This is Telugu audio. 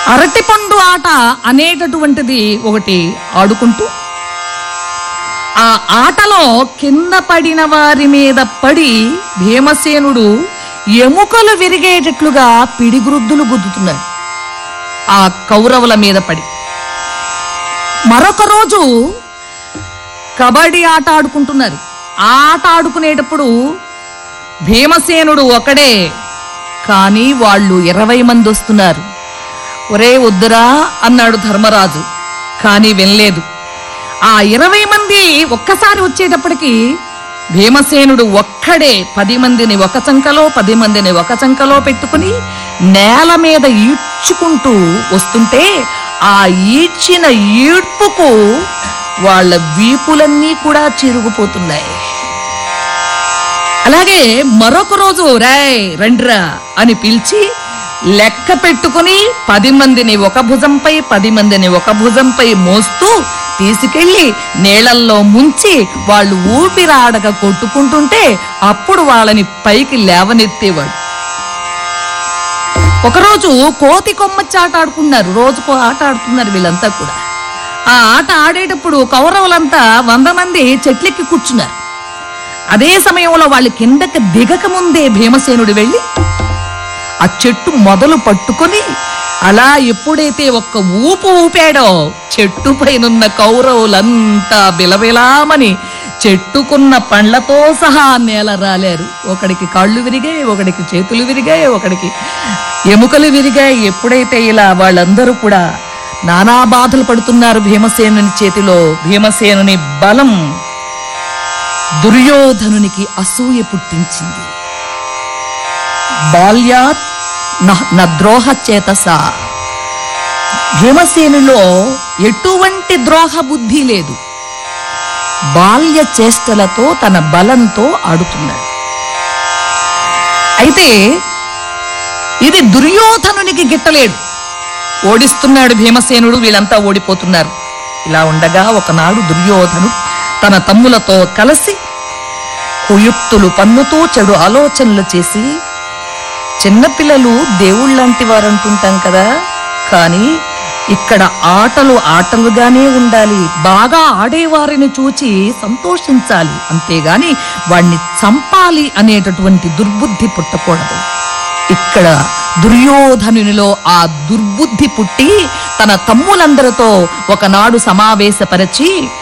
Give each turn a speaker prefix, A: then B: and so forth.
A: అరటిపండు ఆట అనేటటువంటిది ఒకటి ఆడుకుంటూ ఆ ఆటలో కింద పడిన వారి మీద పడి భీమసేనుడు ఎముకలు విరిగేటట్లుగా పిడిగురుద్దులు గుద్దుతున్నాడు ఆ కౌరవుల మీద పడి మరొక రోజు కబడ్డీ ఆట ఆడుకుంటున్నారు ఆ ఆట ఆడుకునేటప్పుడు భీమసేనుడు ఒకడే కానీ వాళ్ళు ఇరవై మంది వస్తున్నారు ఒరే వద్దురా అన్నాడు ధర్మరాజు కానీ వినలేదు ఆ ఇరవై మంది ఒక్కసారి వచ్చేటప్పటికి భీమసేనుడు ఒక్కడే పది మందిని ఒక చంకలో పది మందిని ఒక చంకలో పెట్టుకుని నేల మీద ఈడ్చుకుంటూ వస్తుంటే ఆ ఈడ్చిన ఈడ్పుకు వాళ్ళ వీపులన్నీ కూడా చిరుగుపోతున్నాయి అలాగే మరొక రోజు రాయ్ రండ్రా అని పిలిచి లెక్క పెట్టుకుని పది మందిని ఒక భుజంపై పది మందిని ఒక భుజంపై మోస్తూ తీసుకెళ్లి నీళ్ళల్లో ముంచి వాళ్ళు ఊపిరాడక కొట్టుకుంటుంటే అప్పుడు వాళ్ళని పైకి లేవనెత్తేవాడు ఒకరోజు కోతి కొమ్మచ్చాట ఆడుకున్నారు రోజుకో ఆట ఆడుతున్నారు వీళ్ళంతా కూడా ఆ ఆట ఆడేటప్పుడు కౌరవులంతా వంద మంది చెట్లెక్కి కూర్చున్నారు అదే సమయంలో వాళ్ళు కిందకి దిగక ముందే భీమసేనుడు వెళ్ళి ఆ చెట్టు మొదలు పట్టుకొని అలా ఎప్పుడైతే ఒక్క ఊపు ఊపాడో చెట్టు పైనున్న కౌరవులంతా బిలబిలామని చెట్టుకున్న పండ్లతో సహా నేల రాలేరు ఒకడికి కాళ్ళు విరిగాయి ఒకడికి చేతులు విరిగాయి ఒకడికి ఎముకలు విరిగాయి ఎప్పుడైతే ఇలా వాళ్ళందరూ కూడా నానా బాధలు పడుతున్నారు భీమసేనుని చేతిలో భీమసేనుని బలం దుర్యోధనునికి అసూయ పుట్టించింది బాల్యాత్ న- నద్రోహ చేతస భీమసేనులో ఎటువంటి ద్రోహ బుద్ధి లేదు బాల్య చేష్టలతో తన బలంతో ఆడుతున్నాడు అయితే ఇది దుర్యోధనునికి గిట్టలేడు ఓడిస్తున్నాడు భీమసేనుడు వీళ్ళంతా ఓడిపోతున్నారు ఇలా ఉండగా ఒకనాడు దుర్యోధను తన తమ్ములతో కలిసి కుయుక్తులు పన్నుతూ చెడు ఆలోచనలు చేసి చిన్నపిల్లలు దేవుళ్ళంటి వారు అంటుంటాం కదా కానీ ఇక్కడ ఆటలు ఆటలుగానే ఉండాలి బాగా ఆడేవారిని చూచి సంతోషించాలి అంతేగాని వాణ్ణి చంపాలి అనేటటువంటి దుర్బుద్ధి పుట్టకూడదు ఇక్కడ దుర్యోధనునిలో ఆ దుర్బుద్ధి పుట్టి తన తమ్ములందరితో ఒకనాడు సమావేశపరచి